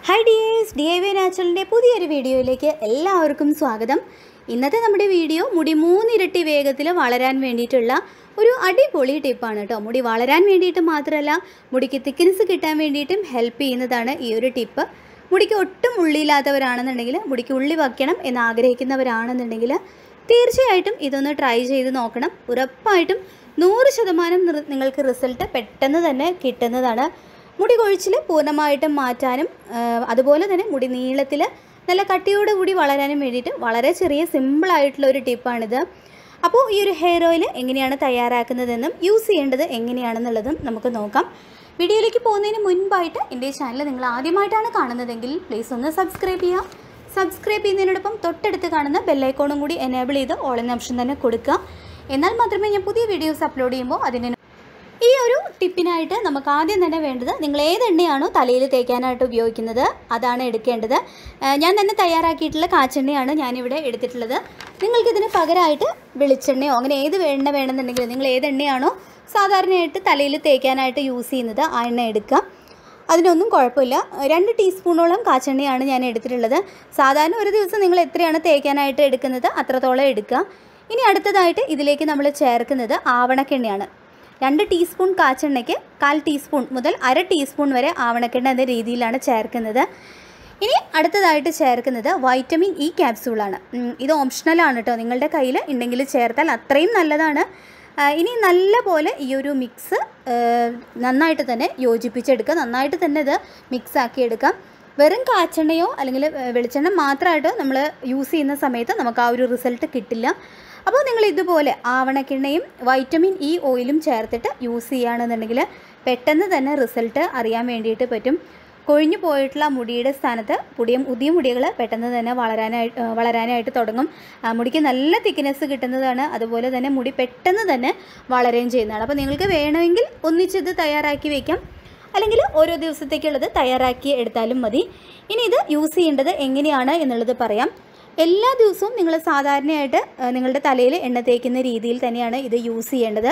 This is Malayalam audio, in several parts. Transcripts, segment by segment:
hi dears D I Y നാച്ചുറലിൻ്റെ പുതിയൊരു വീഡിയോയിലേക്ക് എല്ലാവർക്കും സ്വാഗതം ഇന്നത്തെ നമ്മുടെ വീഡിയോ മുടി മൂന്നിരട്ടി വേഗത്തിൽ വളരാൻ വേണ്ടിയിട്ടുള്ള ഒരു അടിപൊളി ടിപ്പാണ് കേട്ടോ മുടി വളരാൻ വേണ്ടിയിട്ട് മാത്രമല്ല മുടിക്ക് തിക്നെസ് കിട്ടാൻ വേണ്ടിയിട്ടും ഹെൽപ്പ് ചെയ്യുന്നതാണ് ഈ ഒരു ടിപ്പ് മുടിക്ക് ഒട്ടും ഉള്ളിയില്ലാത്തവരാണെന്നുണ്ടെങ്കിൽ മുടിക്ക് ഉള്ളി വയ്ക്കണം എന്ന് ആഗ്രഹിക്കുന്നവരാണെന്നുണ്ടെങ്കിൽ തീർച്ചയായിട്ടും ഇതൊന്ന് ട്രൈ ചെയ്ത് നോക്കണം ഉറപ്പായിട്ടും നൂറ് ശതമാനം നിർ- നിങ്ങൾക്ക് റിസൾട്ട് പെട്ടെന്ന് തന്നെ കിട്ടുന്നതാണ് മുടി കൊഴിച്ചിൽ പൂർണ്ണമായിട്ടും മാറ്റാനും ആ, അതുപോലെ തന്നെ മുടി നീളത്തിൽ നല്ല കട്ടിയോട് കൂടി വളരാനും വേണ്ടിയിട്ട് വളരെ ചെറിയ സിമ്പിളായിട്ടുള്ള ഒരു ടിപ്പാണിത് അപ്പോൾ ഈ ഒരു ഹെയർ ഓയിൽ എങ്ങനെയാണ് തയ്യാറാക്കുന്നതെന്നും യൂസ് ചെയ്യേണ്ടത് എങ്ങനെയാണെന്നുള്ളതും നമുക്ക് നോക്കാം വീഡിയോയിലേക്ക് പോകുന്നതിന് മുൻപായിട്ട് എൻ്റെ ചാനൽ നിങ്ങൾ ആദ്യമായിട്ടാണ് കാണുന്നതെങ്കിൽ പ്ലീസ് ഒന്ന് സബ്സ്ക്രൈബ് ചെയ്യുക സബ്സ്ക്രൈബ് ചെയ്യുന്നതിനോടൊപ്പം തൊട്ടടുത്ത് കാണുന്ന ബെല്ലൈക്കോണും കൂടി എനേബിൾ ചെയ്ത് ഓൾ എന്ന ഓപ്ഷൻ തന്നെ കൊടുക്കുക എന്നാൽ മാത്രമേ ഞാൻ പുതിയ വീഡിയോസ് അപ്ലോഡ് ചെയ്യുമ്പോൾ അതിന് ഈ ഒരു ടിപ്പിനായിട്ട് നമുക്ക് ആദ്യം തന്നെ വേണ്ടത് നിങ്ങൾ ഏത് എണ്ണയാണോ തലയിൽ തേക്കാനായിട്ട് ഉപയോഗിക്കുന്നത് അതാണ് എടുക്കേണ്ടത് ആ, ഞാൻ തന്നെ തയ്യാറാക്കിയിട്ടുള്ള കാച്ചെണ്ണയാണ് ഞാനിവിടെ എടുത്തിട്ടുള്ളത് നിങ്ങൾക്കിതിന് പകരമായിട്ട് വെളിച്ചെണ്ണയോ അങ്ങനെ ഏത് എണ്ണ വേണമെന്നുണ്ടെങ്കിൽ നിങ്ങൾ ഏത് എണ്ണയാണോ സാധാരണയായിട്ട് തലയിൽ തേക്കാനായിട്ട് യൂസ് ചെയ്യുന്നത് ആ എണ്ണ എടുക്കുക അതിനൊന്നും കുഴപ്പമില്ല രണ്ട് ടീസ്പൂണോളം കാച്ചെണ്ണയാണ് ഞാൻ എടുത്തിട്ടുള്ളത് സാധാരണ ഒരു ദിവസം നിങ്ങൾ എത്രയാണ് തേക്കാനായിട്ട് എടുക്കുന്നത് അത്രത്തോളം എടുക്കുക ഇനി അടുത്തതായിട്ട് ഇതിലേക്ക് നമ്മൾ ചേർക്കുന്നത് ആവണക്കെണ്ണയാണ് രണ്ട് ടീസ്പൂൺ കാച്ചെണ്ണയ്ക്ക് കാൽ ടീസ്പൂൺ മുതൽ അര ടീസ്പൂൺ വരെ ആവണക്കെണ്ണ എന്ന രീതിയിലാണ് ചേർക്കുന്നത് ഇനി അടുത്തതായിട്ട് ചേർക്കുന്നത് വൈറ്റമിൻ ഇ ക്യാപ്സൂളാണ് ഉം, ഇത് ഓപ്ഷണലാണ് കേട്ടോ നിങ്ങളുടെ കയ്യിൽ ഉണ്ടെങ്കിൽ ചേർത്താൽ അത്രയും നല്ലതാണ് ആ, ഇനി നല്ല പോലെ ഈ ഒരു മിക്സ് നന്നായിട്ട് തന്നെ യോജിപ്പിച്ചെടുക്കുക നന്നായിട്ട് തന്നെ ഇത് മിക്സ് ആക്കി എടുക്കാം വെറും കാച്ചെണ്ണയോ അല്ലെങ്കിൽ ഏഹ്, വെളിച്ചെണ്ണ മാത്രമായിട്ട് നമ്മൾ യൂസ് ചെയ്യുന്ന സമയത്ത് നമുക്ക് ആ ഒരു റിസൾട്ട് കിട്ടില്ല അപ്പോൾ നിങ്ങൾ ഇതുപോലെ ആവണക്കെണ്ണയും വൈറ്റമിൻ ഇ ഓയിലും ചേർത്തിട്ട് യൂസ് ചെയ്യുകയാണെന്നുണ്ടെങ്കിൽ പെട്ടെന്ന് തന്നെ റിസൾട്ട് അറിയാൻ വേണ്ടിയിട്ട് പറ്റും കൊഴിഞ്ഞു പോയിട്ടുള്ള മുടിയുടെ സ്ഥാനത്ത് പുതിയ പുതിയ മുടികൾ പെട്ടെന്ന് തന്നെ വളരാനായിട്ട് ഏഹ് വളരാനായിട്ട് തുടങ്ങും ആ, മുടിക്ക് നല്ല തിക്നെസ് കിട്ടുന്നതാണ് അതുപോലെ തന്നെ മുടി പെട്ടെന്ന് തന്നെ വളരുകയും ചെയ്യുന്നതാണ് അപ്പോൾ നിങ്ങൾക്ക് വേണമെങ്കിൽ ഒന്നിച്ചിത് തയ്യാറാക്കി വയ്ക്കാം അല്ലെങ്കിൽ ഓരോ ദിവസത്തേക്കുള്ളത് തയ്യാറാക്കി എടുത്താലും മതി ഇനി ഇത് യൂസ് ചെയ്യേണ്ടത് എങ്ങനെയാണ് എന്നുള്ളത് പറയാം എല്ലാ ദിവസവും നിങ്ങൾ സാധാരണയായിട്ട് ഏഹ് നിങ്ങളുടെ തലയിൽ എണ്ണ തേക്കുന്ന രീതിയിൽ തന്നെയാണ് ഇത് യൂസ് ചെയ്യേണ്ടത്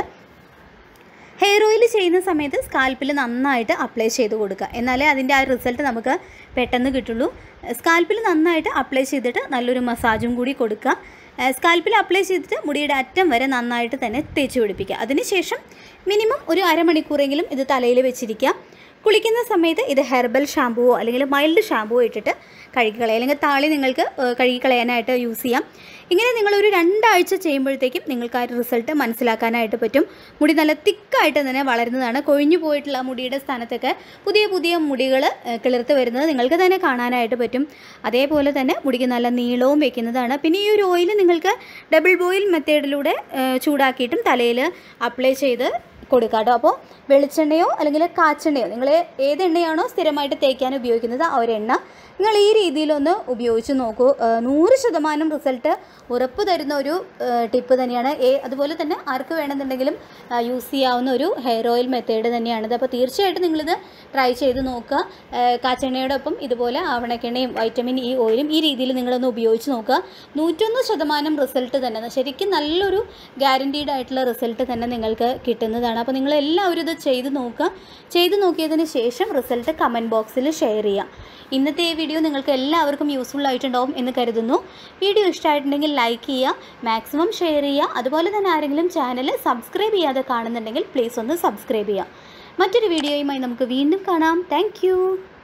ഹെയർ ഓയിൽ ചെയ്യുന്ന സമയത്ത് സ്കാൽപ്പിൽ നന്നായിട്ട് അപ്ലൈ ചെയ്ത് കൊടുക്കുക എന്നാലേ അതിൻ്റെ ആ റിസൾട്ട് നമുക്ക് പെട്ടെന്ന് കിട്ടുള്ളൂ സ്കാൽപ്പിൽ നന്നായിട്ട് അപ്ലൈ ചെയ്തിട്ട് നല്ലൊരു മസാജും കൂടി കൊടുക്കുക സ്കാൽപ്പിൽ അപ്ലൈ ചെയ്തിട്ട് മുടിയുടെ അറ്റം വരെ നന്നായിട്ട് തന്നെ തേച്ച് പിടിപ്പിക്കുക അതിനുശേഷം മിനിമം ഒരു അരമണിക്കൂറെങ്കിലും ഇത് തലയിൽ വെച്ചിരിക്കുക കുളിക്കുന്ന സമയത്ത് ഇത് ഹെർബൽ ഷാമ്പുവോ അല്ലെങ്കിൽ മൈൽഡ് ഷാമ്പുവോ ഇട്ടിട്ട് കഴുകിക്കളയുക അല്ലെങ്കിൽ താളി നിങ്ങൾക്ക് ഏഹ്, കഴുകിക്കളയാനായിട്ട് യൂസ് ചെയ്യാം ഇങ്ങനെ നിങ്ങളൊരു രണ്ടാഴ്ച ചെയ്യുമ്പോഴത്തേക്കും നിങ്ങൾക്ക് ആ ഒരു റിസൾട്ട് മനസ്സിലാക്കാനായിട്ട് പറ്റും മുടി നല്ല തിക്കായിട്ട് തന്നെ വളരുന്നതാണ് കൊഴിഞ്ഞു പോയിട്ടുള്ള മുടിയുടെ സ്ഥാനത്തൊക്കെ പുതിയ പുതിയ മുടികൾ കിളിർത്ത് വരുന്നത് നിങ്ങൾക്ക് തന്നെ കാണാനായിട്ട് പറ്റും അതേപോലെ തന്നെ മുടിക്ക് നല്ല നീളവും വെക്കുന്നതാണ് പിന്നെ ഈ ഒരു ഓയിൽ നിങ്ങൾക്ക് ഡബിൾ ബോയിൽ മെത്തേഡിലൂടെ ഏഹ്, ചൂടാക്കിയിട്ടും തലയിൽ അപ്ലൈ ചെയ്ത് കൊടുക്കാം കേട്ടോ അപ്പോൾ വെളിച്ചെണ്ണയോ അല്ലെങ്കിൽ കാച്ചെണ്ണയോ നിങ്ങൾ ഏത് എണ്ണയാണോ സ്ഥിരമായിട്ട് തേക്കാൻ ഉപയോഗിക്കുന്നത് ആ ഒരു എണ്ണ നിങ്ങൾ ഈ രീതിയിലൊന്ന് ഉപയോഗിച്ച് നോക്കൂ ഏഹ് നൂറ് ശതമാനം റിസൾട്ട് ഉറപ്പ് തരുന്ന ഒരു ഏഹ് ടിപ്പ് തന്നെയാണ് ഏ അതുപോലെ തന്നെ ആർക്ക് വേണമെന്നുണ്ടെങ്കിലും ആ, യൂസ് ചെയ്യാവുന്ന ഒരു ഹെയർ ഓയിൽ മെത്തേഡ് തന്നെയാണിത് അപ്പോൾ തീർച്ചയായിട്ടും നിങ്ങളിത് ട്രൈ ചെയ്ത് നോക്കുക ഏഹ് കാച്ചെണ്ണയോടൊപ്പം ഇതുപോലെ ആവണക്കെണ്ണയും വൈറ്റമിൻ ഇ ഓയിലും ഈ രീതിയിൽ നിങ്ങളൊന്ന് ഉപയോഗിച്ച് നോക്കുക നൂറ്റൊന്ന് ശതമാനം റിസൾട്ട് തന്നെ ശരിക്കും നല്ലൊരു ഗ്യാരണ്ടീഡ് ആയിട്ടുള്ള റിസൾട്ട് തന്നെ നിങ്ങൾക്ക് കിട്ടുന്നതാണ് അപ്പോൾ നിങ്ങൾ എല്ലാവരും ഇത് ചെയ്ത് നോക്കുക ചെയ്ത് നോക്കിയതിന് ശേഷം റിസൾട്ട് കമൻറ്റ് ബോക്സിൽ ഷെയർ ചെയ്യുക ഇന്നത്തെ ഈ വീഡിയോ നിങ്ങൾക്ക് എല്ലാവർക്കും യൂസ്ഫുൾ ആയിട്ടുണ്ടാവും എന്ന് കരുതുന്നു വീഡിയോ ഇഷ്ടമായിട്ടുണ്ടെങ്കിൽ ലൈക്ക് ചെയ്യുക മാക്സിമം ഷെയർ ചെയ്യുക അതുപോലെ തന്നെ ആരെങ്കിലും ചാനൽ സബ്സ്ക്രൈബ് ചെയ്യാതെ കാണുന്നുണ്ടെങ്കിൽ പ്ലീസ് ഒന്ന് സബ്സ്ക്രൈബ് ചെയ്യുക മറ്റൊരു വീഡിയോയുമായി നമുക്ക് വീണ്ടും കാണാം താങ്ക്